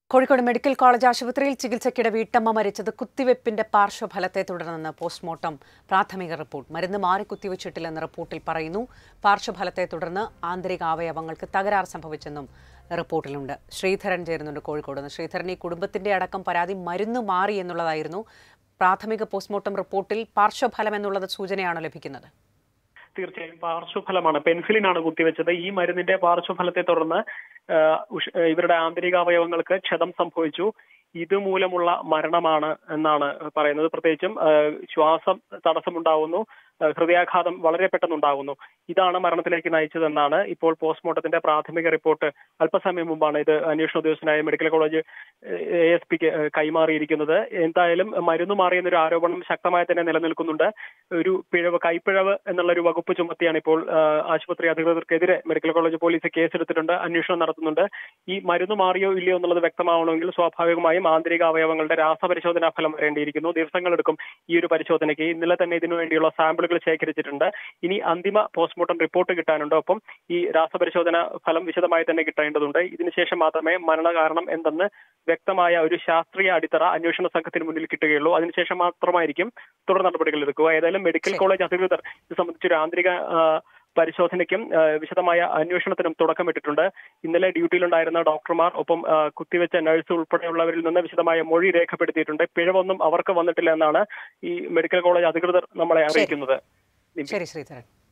Kozhikode medical college ആശുപത്രിയിൽ ചികിത്സയ്ക്കിടെ വീട്ടമ്മ മരിച്ചത് കുത്തിവെപ്പിന്റെ പാർശ്വഫലത്തെ തുടർന്നെന്ന് പോസ്റ്റ്മോർട്ടം പ്രാഥമിക റിപ്പോർട്ട് മരുന്ന് മാറി കുത്തിവെച്ചിട്ടില്ലെന്ന് റിപ്പോർട്ടിൽ പറയുന്നു പാർശ്വഫലത്തെ തുടർന്ന് ആന്തരിക അവയവങ്ങൾക്ക് തകരാർ സംഭവിച്ചെന്നും റിപ്പോർട്ടിലുണ്ട് ശ്രീധരൻ ചേരുന്നുണ്ട് കോഴിക്കോട് നിന്ന് ശ്രീധരൻ ഈ കുടുംബത്തിന്റെ അടക്കം പരാതി മരുന്ന് മാറി എന്നുള്ളതായിരുന്നു പ്രാഥമിക പോസ്റ്റ്മോർട്ടം റിപ്പോർട്ടിൽ പാർശ്വഫലം എന്നുള്ളത് സൂചനയാണോ ലഭിക്കുന്നത് തീർച്ചയായും പാർശ്വഫലമാണ് പെൻസിലിനാണ് കുത്തിവെച്ചത് ഈ മരുന്നിന്റെ പാർശ്വഫലത്തെ തുടർന്ന് ആ, ഉഷ്- ഇവരുടെ ആന്തരിക അവയവങ്ങൾക്ക് ക്ഷതം സംഭവിച്ചു ഇതുമൂലമുള്ള മരണമാണ് എന്നാണ് പറയുന്നത് പ്രത്യേകിച്ചും ആ, ശ്വാസം തടസ്സമുണ്ടാവുന്നു ആ, ഹൃദയാഘാതം വളരെ പെട്ടെന്നുണ്ടാകുന്നു ഇതാണ് മരണത്തിലേക്ക് നയിച്ചതെന്നാണ് ഇപ്പോൾ പോസ്റ്റ്മോർട്ടത്തിന്റെ പ്രാഥമിക റിപ്പോർട്ട് അല്പസമയം മുമ്പാണ് ഇത് അന്വേഷണ ഉദ്യോഗസ്ഥനായ മെഡിക്കൽ കോളേജ് എ എസ് പിക്ക് കൈമാറിയിരിക്കുന്നത് എന്തായാലും മരുന്ന് മാറിയെന്നൊരു ആരോപണം ശക്തമായി തന്നെ നിലനിൽക്കുന്നുണ്ട് ഒരു പിഴവ് കൈപ്പിഴവ് എന്നുള്ള ഒരു വകുപ്പ് ചുമത്തിയാണ് ഇപ്പോൾ ആ, ആശുപത്രി അധികൃതർക്കെതിരെ മെഡിക്കൽ കോളേജ് പോലീസ് കേസെടുത്തിട്ടുണ്ട് അന്വേഷണം നടത്തുന്നുണ്ട് ഈ മരുന്ന് മാറിയോ ഇല്ലയോ എന്നുള്ളത് വ്യക്തമാവണമെങ്കിൽ സ്വാഭാവികമായും ആന്തരിക അവയവങ്ങളുടെ രാസപരിശോധനാ ഫലം വരേണ്ടിയിരിക്കുന്നു ദിവസങ്ങളെടുക്കും ഈ ഒരു പരിശോധനയ്ക്ക് ഇന്നലെ തന്നെ ഇതിനു വേണ്ടിയുള്ള സാമ്പിളുകൾ ശേഖരിച്ചിട്ടുണ്ട് ഇനി അന്തിമ പോസ്റ്റ്മോർട്ടം റിപ്പോർട്ട് കിട്ടാനുണ്ട് ഒപ്പം ഈ രാസപരിശോധന ഫലം വിശദമായി തന്നെ കിട്ടേണ്ടതുണ്ട് ഇതിനുശേഷം മാത്രമേ മരണകാരണം എന്തെന്ന് വ്യക്തമായ ഒരു ശാസ്ത്രീയ അടിത്തറ അന്വേഷണ സംഘത്തിന് മുന്നിൽ കിട്ടുകയുള്ളൂ അതിനുശേഷം മാത്രമായിരിക്കും തുടർ നടപടികൾ എടുക്കുക ഏതായാലും മെഡിക്കൽ ശരി. കോളേജ് അധികൃതർ ഇത് സംബന്ധിച്ചൊരു ആന്തരിക ആ, പരിശോധനയ്ക്കും ആ, വിശദമായ അന്വേഷണത്തിനും തുടക്കമിട്ടിട്ടുണ്ട് ഇന്നലെ ഡ്യൂട്ടിയിലുണ്ടായിരുന്ന ഡോക്ടർമാർ ഒപ്പം ആ, കുത്തിവെച്ച നഴ്സ് ഉൾപ്പെടെയുള്ളവരിൽ നിന്ന് വിശദമായ മൊഴി രേഖപ്പെടുത്തിയിട്ടുണ്ട് പിഴവൊന്നും അവർക്ക് വന്നിട്ടില്ല എന്നാണ് ഈ മെഡിക്കൽ കോളേജ് അധികൃതർ നമ്മളെ അറിയിക്കുന്നത് ശരി ശ്രീധരൻ